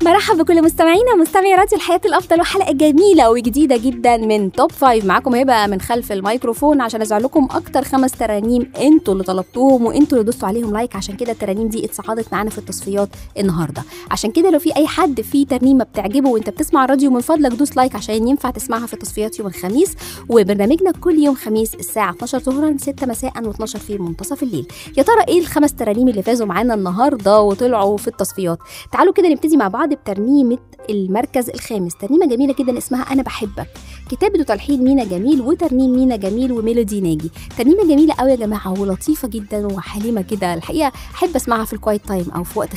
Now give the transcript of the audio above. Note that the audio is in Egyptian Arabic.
مرحب بكل مستمعينا مستمعي راديو الحياة الأفضل وحلقة جميلة وجديدة جدا من توب فايف معاكم هبة من خلف الميكروفون عشان أزع لكم أكتر خمس ترانيم أنتوا اللي طلبتوهم وأنتوا اللي دوستوا عليهم لايك عشان كده الترانيم دي اتصعدت معانا في التصفيات النهاردة عشان كده لو في أي حد في ترنيمة بتعجبه وأنت بتسمع الراديو من فضلك دوس لايك عشان ينفع تسمعها في تصفيات يوم الخميس وبرنامجنا كل يوم خميس الساعة 12 ظهرا 6 مساء و12 في منتصف الليل يا ترى إيه الخمس ترانيم اللي فازوا معانا النهاردة وطلعوا في التصفيات تعالوا كده نبتدي مع بعض بترنيمة المركز الخامس ترنيمة جميلة جدا اسمها أنا بحبك كتابة وتلحين مينا جميل وترنيم مينا جميل وميلودي ناجي ترنيمة جميلة قوي يا جماعة ولطيفة جدا وحليمة كده الحقيقة أحب أسمعها في الكوايت تايم أو في وقت